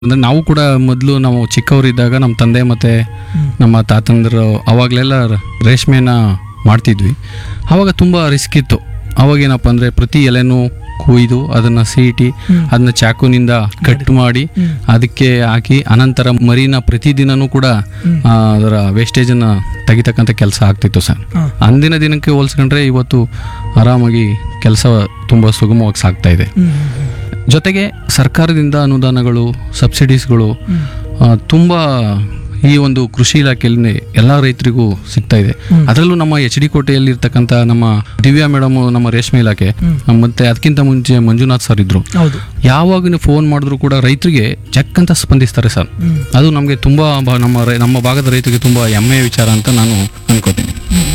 ಅಂದ್ರೆ ನಾವು ಕೂಡ ಮೊದಲು ನಾವು ಚಿಕ್ಕವರಿದ್ದಾಗ ನಮ್ಮ ತಂದೆ ಮತ್ತೆ ನಮ್ಮ ತಾತಂದರು ಅವಾಗಲೆಲ್ಲ ರೇಷ್ಮೆನ ಮಾಡ್ತಿದ್ವಿ ಅವಾಗ ತುಂಬ ರಿಸ್ಕ್ ಇತ್ತು ಅವಾಗೇನಪ್ಪ ಅಂದರೆ ಪ್ರತಿ ಎಲೆನೂ ಕೊಯ್ದು ಅದನ್ನು ಸೀಟಿ ಅದನ್ನ ಚಾಕುನಿಂದ ಕಟ್ ಮಾಡಿ ಅದಕ್ಕೆ ಹಾಕಿ ಅನಂತರ ಮರಿನ ಪ್ರತಿದಿನನೂ ಕೂಡ ಆ, ಅದರ ವೇಸ್ಟೇಜನ್ನು ತೆಗಿತಕ್ಕಂಥ ಕೆಲಸ ಆಗ್ತಿತ್ತು ಸರ್ ಹಾ. ಅಂದಿನ ದಿನಕ್ಕೆ ಹೋಲಿಸ್ಕೊಂಡ್ರೆ ಇವತ್ತು ಆರಾಮಾಗಿ ಕೆಲಸ ತುಂಬ ಸುಗಮವಾಗಿ ಸಾಗ್ತಾ ಇದೆ ಹ್ಮ್. ಜೊತೆಗೆ ಸರ್ಕಾರದಿಂದ ಅನುದಾನಗಳು ಸಬ್ಸಿಡೀಸ್ಗಳು ಆ, ತುಂಬ ಈ ಒಂದು ಕೃಷಿ ಇಲಾಖೆಯಲ್ಲಿ ಎಲ್ಲ ರೈತರಿಗೂ ಸಿಗ್ತಾ ಇದೆ ಅದರಲ್ಲೂ ನಮ್ಮ ಎಚ್ ಡಿ ಕೋಟೆಯಲ್ಲಿ ಇರ್ತಕ್ಕಂಥ ನಮ್ಮ ದಿವ್ಯಾ ಮೇಡಮ್ ನಮ್ಮ ರೇಷ್ಮೆ ಇಲಾಖೆ ಮತ್ತೆ ಅದಕ್ಕಿಂತ ಮುಂಚೆ ಮಂಜುನಾಥ್ ಸರ್ ಇದ್ರು ಹೌದು ಯಾವಾಗ ನೀವು ಫೋನ್ ಮಾಡಿದ್ರು ಕೂಡ ರೈತರಿಗೆ ಚೆಕ್ ಅಂತ ಸ್ಪಂದಿಸ್ತಾರೆ ಸರ್ ಹ್ಮ್. ಅದು ನಮಗೆ ತುಂಬ ಬ- ನಮ್ಮ ರೈ- ನಮ್ಮ ಭಾಗದ ರೈತರಿಗೆ ತುಂಬ ಹೆಮ್ಮೆಯ ವಿಚಾರ ಅಂತ ನಾನು ಅನ್ಕೋತೀನಿ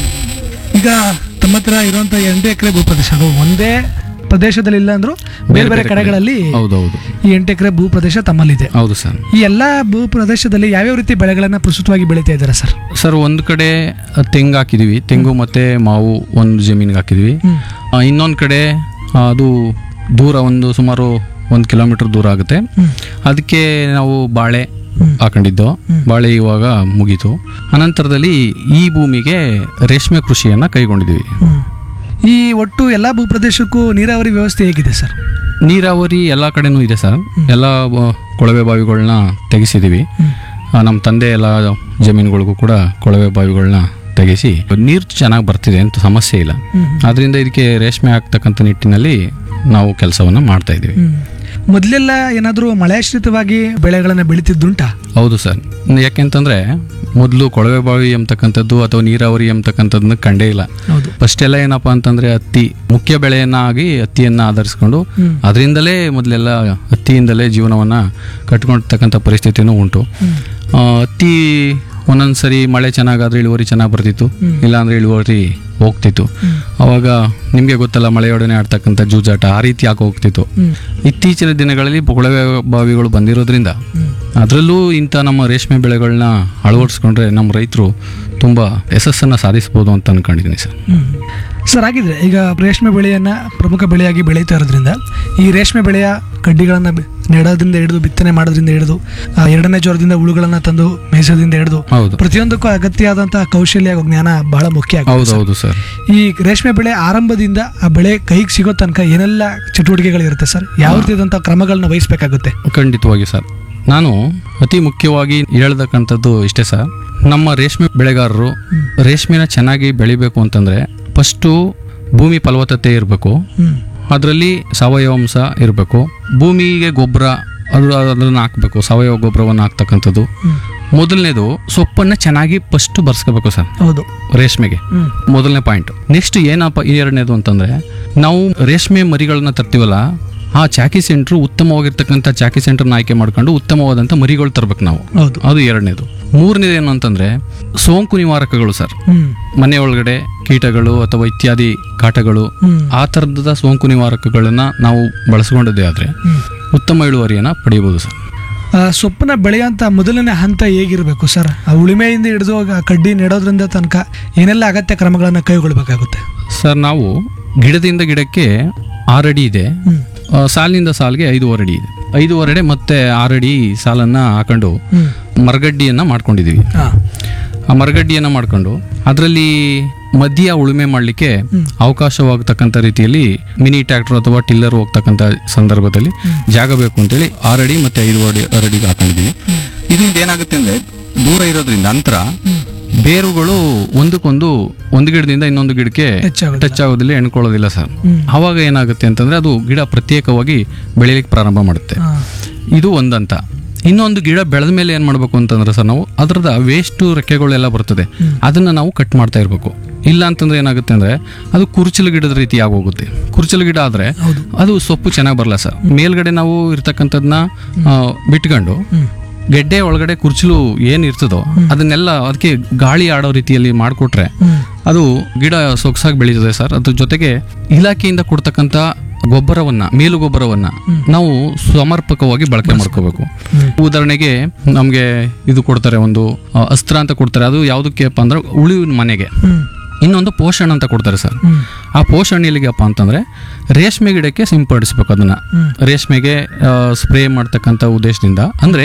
ಈಗ ತಮ್ಮ ಹತ್ರ ಇರುವಂತ ಎಂಟು ಎಕರೆ ಭೂಪ್ರದೇಶ ಅದು ಒಂದೇ ಪ್ರದೇಶದಲ್ಲಿ ಇಲ್ಲ ಅಂದ್ರೂ ಬೇರೆ ಬೇರೆ ಕಡೆಗಳಲ್ಲಿ ಹೌದೌದು ಈ ಎಂಟು ಎಕರೆ ಭೂ ಪ್ರದೇಶ ತಮ್ಮಲ್ಲಿದೆ ಹೌದು ಸರ್ ಈ ಎಲ್ಲಾ ಭೂ ಪ್ರದೇಶದಲ್ಲಿ ಯಾವ್ಯಾವ ರೀತಿ ಬೆಳೆಗಳನ್ನ ಪ್ರಸ್ತುತವಾಗಿ ಬೆಳೀತಾ ಇದ್ದಾರೆ ಸರ್ ಸರ್ ಒಂದು ಕಡೆ ತೆಂಗು ಹಾಕಿದೀವಿ ತೆಂಗು ಮತ್ತೆ ಮಾವು ಒಂದು ಜಮೀನಿಗೆ ಹಾಕಿದೀವಿ ಹ್ಮ್. ಇನ್ನೊಂದು ಕಡೆ ಆ, ಅದು ದೂರ ಒಂದು ಸುಮಾರು ಒಂದು ಕಿಲೋಮೀಟರ್ ದೂರ ಆಗುತ್ತೆ ಹ್ಮ್. ಅದಕ್ಕೆ ನಾವು ಬಾಳೆ ಹ್ಮ್. ಹಾಕೊಂಡಿದ್ದು ಬಾಳೆ ಇವಾಗ ಮುಗೀತು ಅನಂತರದಲ್ಲಿ ಈ ಭೂಮಿಗೆ ರೇಷ್ಮೆ ಕೃಷಿಯನ್ನ ಕೈಗೊಂಡಿದ್ದೀವಿ ಹ್ಮ್. ಈ ಒಟ್ಟು ಎಲ್ಲಾ ಭೂ ಪ್ರದೇಶಕ್ಕೂ ನೀರಾವರಿ ವ್ಯವಸ್ಥೆ ಹೇಗಿದೆ ಸರ್ ನೀರಾವರಿ ಎಲ್ಲ ಕಡೆನೂ ಇದೆ ಸರ್ ಎಲ್ಲ ಬ- ಕೊಳವೆ ಬಾವಿಗಳನ್ನ ತೆಗೆಸಿದ್ದೀವಿ ಆ, ನಮ್ಮ ತಂದೆ ಎಲ್ಲ ಜಮೀನುಗಳಿಗೂ ಕೂಡ ಕೊಳವೆ ಬಾವಿಗಳನ್ನ ತೆಗೆಸಿ ನೀರು ಚೆನ್ನಾಗಿ ಬರ್ತಿದೆ ಅಂತ ಸಮಸ್ಯೆ ಇಲ್ಲ ಆದ್ರಿಂದ ಇದಕ್ಕೆ ರೇಷ್ಮೆ ಆಗ್ತಕ್ಕಂಥ ನಿಟ್ಟಿನಲ್ಲಿ ನಾವು ಕೆಲಸವನ್ನು ಮಾಡ್ತಾ ಇದ್ದೀವಿ ಮೊದಲೆಲ್ಲ ಏನಾದರೂ ಮಳೆಯಾಶ್ರಿತವಾಗಿ ಬೆಳೆಗಳನ್ನ ಬೆಳೀತಿದ್ದುಂಟಾ ಹೌದು ಸರ್ ಯಾಕೆಂತಂದ್ರೆ ಮೊದಲು ಕೊಳವೆ ಬಾವಿ ಎಂಬತಕ್ಕಂಥದ್ದು ಅಥವಾ ನೀರಾವರಿ ಎಂಬತಕ್ಕಂಥದ್ದನ್ನ ಕಂಡೇ ಇಲ್ಲ ಹೌದು ಫಸ್ಟ್ ಎಲ್ಲ ಏನಪ್ಪಾ ಅಂತಂದ್ರೆ ಹತ್ತಿ ಮುಖ್ಯ ಬೆಳೆಯನ್ನಾಗಿ ಹತ್ತಿಯನ್ನ ಆಧರಿಸ್ಕೊಂಡು ಹ್ಮ್. ಅದರಿಂದಲೇ ಮೊದಲೆಲ್ಲ ಹತ್ತಿಯಿಂದಲೇ ಜೀವನವನ್ನ ಕಟ್ಕೊಂಡಿರ್ತಕ್ಕಂಥ ಪರಿಸ್ಥಿತಿನೂ ಉಂಟು ಆ, ಹತ್ತಿ ಒಂದೊಂದು ಸರಿ ಮಳೆ ಚೆನ್ನಾಗಾದ್ರೆ ಇಳುವರಿ ಚೆನ್ನಾಗಿ ಬರ್ತಿತ್ತು ಇಲ್ಲಾಂದ್ರೆ ಇಳುವರಿ ಹೋಗ್ತಿತ್ತು ಅವಾಗ ನಿಮಗೆ ಗೊತ್ತಲ್ಲ ಮಳೆಯೊಡನೆ ಆಡ್ತಕ್ಕಂಥ ಜೂಜಾಟ ಆ ರೀತಿ ಯಾಕೆ ಹೋಗ್ತಿತ್ತು ಹ್ಮ್. ಇತ್ತೀಚಿನ ದಿನಗಳಲ್ಲಿ ಕೊಳವೆ ಬಾವಿಗಳು ಬಂದಿರೋದ್ರಿಂದ ಅದರಲ್ಲೂ ಇಂಥ ನಮ್ಮ ರೇಷ್ಮೆ ಬೆಳೆಗಳನ್ನ ಅಳವಡಿಸ್ಕೊಂಡ್ರೆ ನಮ್ಮ ರೈತರು ತುಂಬ ಯಶಸ್ಸನ್ನು ಸಾಧಿಸ್ಬೋದು ಅಂತ ಅನ್ಕೊಂಡಿದ್ದೀನಿ ಸರ್ ಹ್ಮ್. ಸರ್ ಹಾಗಿದ್ರೆ ಈಗ ರೇಷ್ಮೆ ಬೆಳೆಯನ್ನ ಪ್ರಮುಖ ಬೆಳೆಯಾಗಿ ಬೆಳೀತಾ ಇರೋದ್ರಿಂದ ಈ ರೇಷ್ಮೆ ಬೆಳೆಯ ಕಡ್ಡಿಗಳನ್ನ ಬೆ- ನೆಡೋದ್ರಿಂದ ಹಿಡಿದು ಬಿತ್ತನೆ ಮಾಡೋದ್ರಿಂದ ಹಿಡಿದು ಆ, ಎರಡನೇ ಜ್ವರದಿಂದ ಹುಳುಗಳನ್ನ ತಂದು ಮೇಯಿಸೋದ್ರಿಂದ ಹಿಡಿದು ಹೌದು ಪ್ರತಿಯೊಂದಕ್ಕೂ ಅಗತ್ಯ ಆದಂತಹ ಕೌಶಲ್ಯ ಹಾಗೂ ಜ್ಞಾನ ಬಹಳ ಮುಖ್ಯ ಆಗುತ್ತೆ ಹೌದು ಹೌದು ಸರ್ ಈ ರೇಷ್ಮೆ ಬೆಳೆ ಆರಂಭದಿಂದ ಆ ಬೆಳೆ ಕೈಗೆ ಸಿಗೋ ತನಕ ಏನೆಲ್ಲ ಚಟುವಟಿಕೆಗಳಿರುತ್ತೆ ಸರ್ ಯಾವ ರೀತಿಯಾದಂತಹ ಕ್ರಮಗಳನ್ನ ವಹಿಸಬೇಕಾಗುತ್ತೆ ಖಂಡಿತವಾಗಿ ಸರ್ ನಾನು ಅತಿ ಮುಖ್ಯವಾಗಿ ಹೇಳ್ತಕ್ಕಂಥದ್ದು ಇಷ್ಟೇ ಸರ್ ನಮ್ಮ ರೇಷ್ಮೆ ಬೆಳೆಗಾರರು ರೇಷ್ಮೆನ ಚೆನ್ನಾಗಿ ಬೆಳಿಬೇಕು ಅಂತಂದ್ರೆ ಫಸ್ಟು ಭೂಮಿ ಫಲವತ್ತತೆ ಇರಬೇಕು ಹ್ಮ್ ಅದರಲ್ಲಿ ಸಾವಯವ ಅಂಶ ಇರಬೇಕು ಭೂಮಿಗೆ ಗೊಬ್ಬರ ಅದು ಅದನ್ನು ಹಾಕಬೇಕು ಸಾವಯವ ಗೊಬ್ಬರವನ್ನು ಹಾಕ್ತಕ್ಕಂಥದ್ದು ಹ್ಮ್. ಮೊದಲನೇದು ಸೊಪ್ಪನ್ನು ಚೆನ್ನಾಗಿ ಫಸ್ಟ್ ಬರ್ಸ್ಕೋಬೇಕು ಸರ್ ಹೌದು ರೇಷ್ಮೆಗೆ ಹ್ಮ್ ಮೊದಲನೇ ಪಾಯಿಂಟ್ ನೆಕ್ಸ್ಟ್ ಏನಪ್ಪ ಈ ಎರಡನೇದು ಅಂತಂದ್ರೆ ನಾವು ರೇಷ್ಮೆ ಮರಿಗಳನ್ನ ತರ್ತೀವಲ್ಲ ಆ ಚಾಕಿ ಸೆಂಟ್ರು ಉತ್ತಮವಾಗಿರ್ತಕ್ಕಂಥ ಚಾಕಿ ಸೆಂಟರ್ನ ಆಯ್ಕೆ ಮಾಡ್ಕೊಂಡು ಉತ್ತಮವಾದಂಥ ಮರಿಗಳು ತರ್ಬೇಕು ನಾವು ಹೌದು ಅದು ಎರಡನೇದು ಮೂರನೇದು ಏನು ಅಂತಂದ್ರೆ ಸೋಂಕು ನಿವಾರಕಗಳು ಸರ್ ಹ್ಮ್ ಮನೆ ಒಳಗಡೆ ಕೀಟಗಳು ಅಥವಾ ಇತ್ಯಾದಿ ಕಾಟಗಳು ಹ್ಮ್ ಆ ಥರದ ಸೋಂಕು ನಿವಾರಕಗಳನ್ನ ನಾವು ಬಳಸ್ಕೊಂಡಿದ್ದೆ ಆದರೆ ಹ್ಮ್ ಉತ್ತಮ ಇಳುವರಿಯನ್ನು ಪಡೆಯಬಹುದು ಸರ್ ಆ, ಸೊಪ್ಪನ್ನ ಬೆಳೆಯುವಂತ ಮೊದಲನೇ ಹಂತ ಹೇಗಿರಬೇಕು ಸರ್ ಆ ಉಳಿಮೆಯಿಂದ ಹಿಡಿದು ಆ ಕಡ್ಡಿ ನೆಡೋದ್ರಿಂದ ತನಕ ಏನೆಲ್ಲ ಅಗತ್ಯ ಕ್ರಮಗಳನ್ನು ಕೈಗೊಳ್ಳಬೇಕಾಗುತ್ತೆ ಸರ್ ನಾವು ಗಿಡದಿಂದ ಗಿಡಕ್ಕೆ ಆರಡಿ ಇದೆ ಹ್ಮ್ ಆ, ಸಾಲಿನಿಂದ ಸಾಲಿಗೆ ಐದೂವರೆ ಅಡಿ ಇದೆ ಐದೂವರೆ ಅಡಿ ಮತ್ತೆ ಆರಡಿ ಸಾಲನ್ನ ಹಾಕೊಂಡು ಹ್ಮ್ ಮರಗಡ್ಡಿಯನ್ನ ಮಾಡ್ಕೊಂಡಿದೀವಿ ಹಾ ಆ ಮರಗಡ್ಡಿಯನ್ನ ಮಾಡ್ಕೊಂಡು ಅದರಲ್ಲಿ ಮಧ್ಯ ಉಳುಮೆ ಮಾಡಲಿಕ್ಕೆ ಅವಕಾಶವಾಗತಕ್ಕಂಥ ರೀತಿಯಲ್ಲಿ ಮಿನಿ ಟ್ರ್ಯಾಕ್ಟರ್ ಅಥವಾ ಟಿಲ್ಲರ್ ಹೋಗ್ತಕ್ಕಂಥ ಸಂದರ್ಭದಲ್ಲಿ ಜಾಗ ಬೇಕು ಅಂತೇಳಿ ಆರಡಿ ಮತ್ತೆ ಐದೂವರೆ ಅರಡಿಗೆ ಹಾಕೊಂಡಿದ್ದೀವಿ ಇದರಿಂದ ಏನಾಗುತ್ತೆ ಅಂದ್ರೆ ದೂರ ಇರೋದ್ರಿಂದ ಅಂತರ ಬೇರುಗಳು ಒಂದಕ್ಕೊಂದು ಒಂದು ಗಿಡದಿಂದ ಇನ್ನೊಂದು ಗಿಡಕ್ಕೆ ಹೆಚ್ಚಾಗುತ್ತೆ ಟಚ್ ಆಗೋದಿಲ್ಲ ಎಣ್ಕೊಳ್ಳೋದಿಲ್ಲ ಸರ್ ಹ್ಮ್. ಅವಾಗ ಏನಾಗುತ್ತೆ ಅಂತಂದ್ರೆ ಅದು ಗಿಡ ಪ್ರತ್ಯೇಕವಾಗಿ ಬೆಳೀಲಿಕ್ಕೆ ಪ್ರಾರಂಭ ಮಾಡುತ್ತೆ ಹಾ. ಇದು ಒಂದಂತ ಇನ್ನೊಂದು ಗಿಡ ಬೆಳೆದ ಮೇಲೆ ಏನು ಮಾಡಬೇಕು ಅಂತಂದ್ರೆ ಸರ್ ನಾವು ಅದರದ ವೇಸ್ಟ್ ರೆಕ್ಕೆಗಳೆಲ್ಲ ಬರ್ತದೆ ಅದನ್ನ ನಾವು ಕಟ್ ಮಾಡ್ತಾ ಇರಬೇಕು ಇಲ್ಲ ಅಂತಂದ್ರೆ ಏನಾಗುತ್ತೆ ಅಂದ್ರೆ ಅದು ಕುರುಚಲು ಗಿಡದ ರೀತಿ ಆಗೋಗುತ್ತೆ ಕುರುಚಲು ಗಿಡ ಆದ್ರೆ ಹೌದು. ಅದು ಸೊಪ್ಪು ಚೆನ್ನಾಗಿ ಬರಲ್ಲ ಸರ್ ಮೇಲ್ಗಡೆ ನಾವು ಇರ್ತಕ್ಕಂಥದ್ದನ್ನ ಆ, ಬಿಟ್ಕೊಂಡು ಹ್ಮ್ ಗೆಡ್ಡೆ ಒಳಗಡೆ ಕುರ್ಚಲು ಏನ್ ಇರ್ತದೋ ಅದನ್ನೆಲ್ಲ ಅದಕ್ಕೆ ಗಾಳಿ ಆಡೋ ರೀತಿಯಲ್ಲಿ ಮಾಡಿಕೊಟ್ರೆ ಹ್ಮ್ ಅದು ಗಿಡ ಸೊಗಸಾಗಿ ಬೆಳೀತದೆ ಸರ್ ಅದ್ರ ಜೊತೆಗೆ ಇಲಾಖೆಯಿಂದ ಕೊಡ್ತಕ್ಕಂಥ ಗೊಬ್ಬರವನ್ನ ಮೇಲು ಗೊಬ್ಬರವನ್ನ ನಾವು ಸಮರ್ಪಕವಾಗಿ ಬಳಕೆ ಮಾಡ್ಕೋಬೇಕು ಹ್ಮ್. ಉದಾಹರಣೆಗೆ ನಮಗೆ ಇದು ಕೊಡ್ತಾರೆ ಒಂದು ಆ, ಅಸ್ತ್ರ ಅಂತ ಕೊಡ್ತಾರೆ ಅದು ಯಾವುದಕ್ಕೆಪ್ಪ ಅಂದ್ರೆ ಉಳಿವಿನ ಮನೆಗೆ ಹ್ಮ್ ಇನ್ನೊಂದು ಪೋಷಣ್ ಅಂತ ಕೊಡ್ತಾರೆ ಸರ್ ಹ್ಮ್ ಆ ಪೋಷಣ್ ಎಲ್ಲಿಗಪ್ಪ ಅಂತಂದ್ರೆ ರೇಷ್ಮೆ ಗಿಡಕ್ಕೆ ಸಿಂಪಡಿಸ್ಬೇಕು ಅದನ್ನ ಹ್ಮ್ ರೇಷ್ಮೆಗೆ ಸ್ಪ್ರೇ ಮಾಡ್ತಕ್ಕಂಥ ಉದ್ದೇಶದಿಂದ ಅಂದ್ರೆ